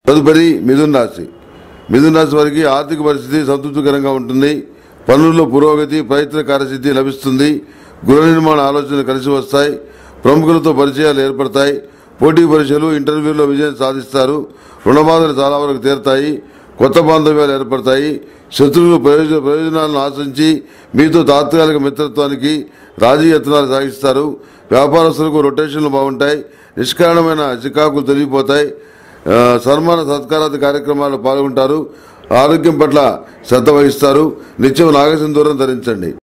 తదుపరి మిథున రాశి మిథున రాశి వారికి ఆర్థిక పరిస్థితి సంతృప్తికరంగా ఉంటుంది పనుల్లో పురోగతి ప్రయత్న కార్యసిద్ధి లభిస్తుంది గృహ నిర్మాణ ఆలోచనలు కలిసి వస్తాయి ప్రముఖులతో పరిచయాలు ఏర్పడతాయి పోటీ పరీక్షలు ఇంటర్వ్యూల్లో విజయం సాధిస్తారు రుణబాధలు చాలా వరకు తీరతాయి కొత్త బాంధవ్యాలు ఏర్పడతాయి శత్రువులు ప్రయోజన ప్రయోజనాలను ఆశించి మీతో తాత్కాలిక మిత్రత్వానికి రాజీ యత్నాలు సాగిస్తారు వ్యాపారస్తులకు రొటేషన్లు బాగుంటాయి నిష్కారణమైన చికాకులు తొలగిపోతాయి ఆ, సన్మాన సత్కారాది కార్యక్రమాల్లో పాల్గొంటారు ఆరోగ్యం పట్ల శ్రద్ధ వహిస్తారు నిత్యం నాగసింధూరం ధరించండి